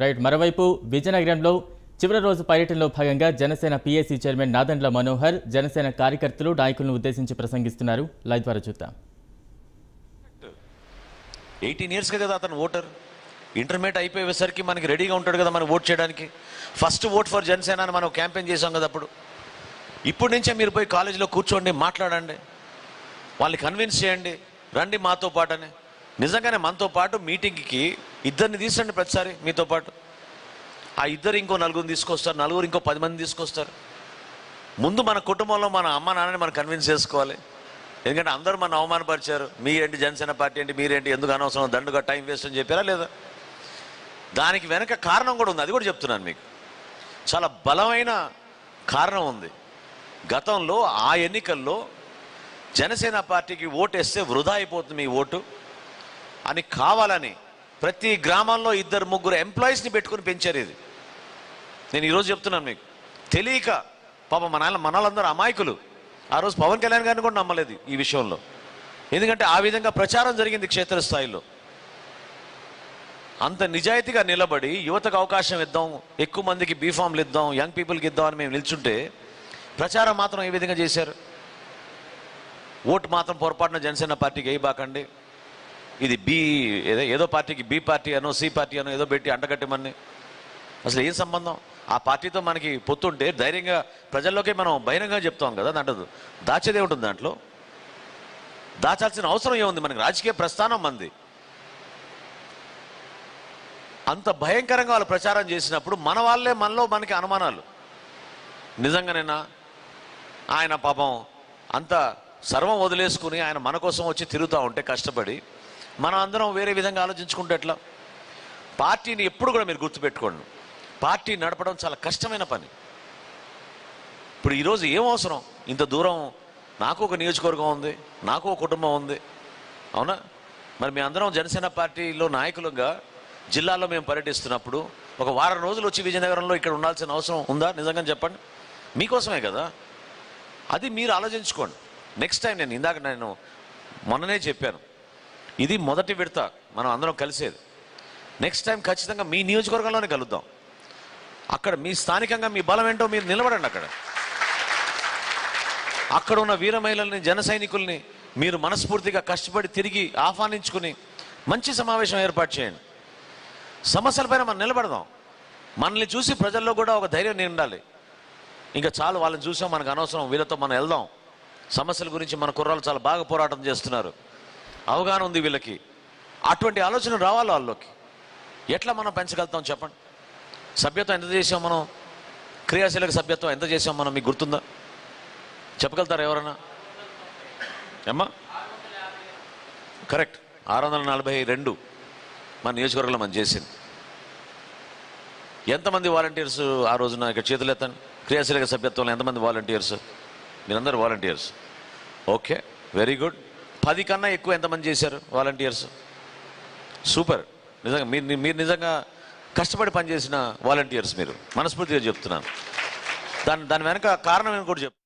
right మరోవైపు విజయనగరంలో చివరి రోజు పర్యటనలో భాగంగా జనసేన పీఏసీ చైర్మన్ నాదండ్ల మనోహర్ జనసేన కార్యకర్తలు నాయకులను ఉద్దేశించి ప్రసంగిస్తున్నారు లైవ్ ద్వారా చూద్దాం ఎయిటీన్ ఇయర్స్కే కదా అతను ఓటర్ ఇంటర్మీడియట్ అయిపోయేసరికి మనకి రెడీగా ఉంటాడు కదా మనం ఓట్ చేయడానికి ఫస్ట్ ఓట్ ఫర్ జనసేన అని మనం క్యాంపెయిన్ చేసాం కదా అప్పుడు ఇప్పటి నుంచే మీరు పోయి కాలేజీలో కూర్చోండి మాట్లాడండి వాళ్ళని కన్విన్స్ చేయండి రండి మాతో పాటు అని నిజంగానే మనతో పాటు మీటింగ్కి ఇద్దరిని తీసండి ప్రతిసారి మీతో పాటు ఆ ఇద్దరు ఇంకో నలుగురిని తీసుకొస్తారు నలుగురు ఇంకో పది మంది తీసుకొస్తారు ముందు మన కుటుంబంలో మన అమ్మ నాన్నని మనం కన్విన్స్ చేసుకోవాలి ఎందుకంటే అందరూ మన అవమానపరిచారు మీరేంటి జనసేన పార్టీ ఏంటి మీరేంటి ఎందుకు అనవసరం దండుగా టైం వేస్ట్ అని చెప్పారా లేదా దానికి వెనక కారణం కూడా ఉంది అది కూడా చెప్తున్నాను మీకు చాలా బలమైన కారణం ఉంది గతంలో ఆ ఎన్నికల్లో జనసేన పార్టీకి ఓటేస్తే వృధా అయిపోతుంది మీ ఓటు అని కావాలని ప్రతి గ్రామంలో ఇద్దరు ముగ్గురు ఎంప్లాయీస్ని పెట్టుకుని పెంచారు ఇది నేను ఈరోజు చెప్తున్నాను మీకు తెలియక పాప మన నాన్న మన వాళ్ళందరూ అమాయకులు ఆ రోజు పవన్ కళ్యాణ్ గారిని కూడా నమ్మలేదు ఈ విషయంలో ఎందుకంటే ఆ విధంగా ప్రచారం జరిగింది క్షేత్రస్థాయిలో అంత నిజాయితీగా నిలబడి యువతకు అవకాశం ఇద్దాం ఎక్కువ మందికి బీఫామ్లు ఇద్దాం యంగ్ పీపుల్కి ఇద్దాం అని మేము నిల్చుంటే ప్రచారం మాత్రం ఏ విధంగా చేశారు ఓటు మాత్రం పొరపాటున జనసేన పార్టీకి వేయబాకండి ఇది బి ఏదో ఏదో పార్టీకి బి పార్టీ అనో సి పార్టీ అనో ఏదో పెట్టి అంటగట్టమని అసలు ఏం సంబంధం ఆ పార్టీతో మనకి పొత్తుంటే ధైర్యంగా ప్రజల్లోకి మనం బహిరంగంగా చెప్తాం కదా దాంట్లో దాచేదే ఉంటుంది దాంట్లో దాచాల్సిన అవసరం ఏముంది మనకి రాజకీయ ప్రస్థానం మంది అంత భయంకరంగా వాళ్ళు ప్రచారం చేసినప్పుడు మన వాళ్ళే మనలో మనకి అనుమానాలు నిజంగానేనా ఆయన పాపం అంత సర్వం వదిలేసుకుని ఆయన మన కోసం వచ్చి తిరుగుతూ ఉంటే కష్టపడి మనం అందరం వేరే విధంగా ఆలోచించుకుంటే ఎట్లా పార్టీని ఎప్పుడు కూడా మీరు గుర్తుపెట్టుకోండి పార్టీ నడపడం చాలా కష్టమైన పని ఇప్పుడు ఈరోజు ఏం అవసరం ఇంత దూరం నాకు ఒక నియోజకవర్గం ఉంది నాకు ఒక కుటుంబం ఉంది అవునా మరి మీ అందరం జనసేన పార్టీలో నాయకులుగా జిల్లాలో మేము పర్యటిస్తున్నప్పుడు ఒక వారం రోజులు వచ్చి విజయనగరంలో ఇక్కడ ఉండాల్సిన అవసరం ఉందా నిజంగా చెప్పండి మీకోసమే కదా అది మీరు ఆలోచించుకోండి నెక్స్ట్ టైం నేను ఇందాక నేను మొన్ననే చెప్పాను ఇది మొదటి విడత మనం అందరం కలిసేది నెక్స్ట్ టైం ఖచ్చితంగా మీ నియోజకవర్గంలోనే కలుద్దాం అక్కడ మీ స్థానికంగా మీ బలం ఏంటో మీరు నిలబడండి అక్కడ అక్కడ ఉన్న వీర మహిళల్ని జన సైనికుల్ని మీరు మనస్ఫూర్తిగా కష్టపడి తిరిగి ఆహ్వానించుకుని మంచి సమావేశం ఏర్పాటు చేయండి సమస్యలపైన మనం నిలబడదాం మనల్ని చూసి ప్రజల్లో కూడా ఒక ధైర్యం ఉండాలి ఇంకా చాలు వాళ్ళని చూసాం మనకు అనవసరం వీళ్ళతో మనం వెళ్దాం సమస్యల గురించి మన కుర్రాళ్ళు చాలా బాగా పోరాటం చేస్తున్నారు అవగాహన ఉంది వీళ్ళకి అటువంటి ఆలోచన రావాలి వాళ్ళలోకి ఎట్లా మనం పెంచగలుగుతాం చెప్పండి సభ్యత్వం ఎంత చేసాం మనం క్రియాశీలక సభ్యత్వం ఎంత చేసాం మనం మీకు గుర్తుందా చెప్పగలుగుతారా ఎవరన్నా ఏమ్మా కరెక్ట్ ఆరు వందల నలభై రెండు మన నియోజకవర్గంలో మనం చేసింది ఎంతమంది వాలంటీర్స్ ఆ రోజున ఇక్కడ చేతులు ఎత్తండి క్రియాశీలక సభ్యత్వంలో ఎంతమంది వాలంటీర్స్ మీరందరూ వాలంటీర్స్ ఓకే వెరీ గుడ్ పది కన్నా ఎక్కువ ఎంతమంది చేశారు వాలంటీర్స్ సూపర్ నిజంగా మీరు మీరు నిజంగా కష్టపడి పనిచేసిన వాలంటీర్స్ మీరు మనస్ఫూర్తిగా చెప్తున్నాను దాని దాని వెనక కారణం ఏమి కూడా చెప్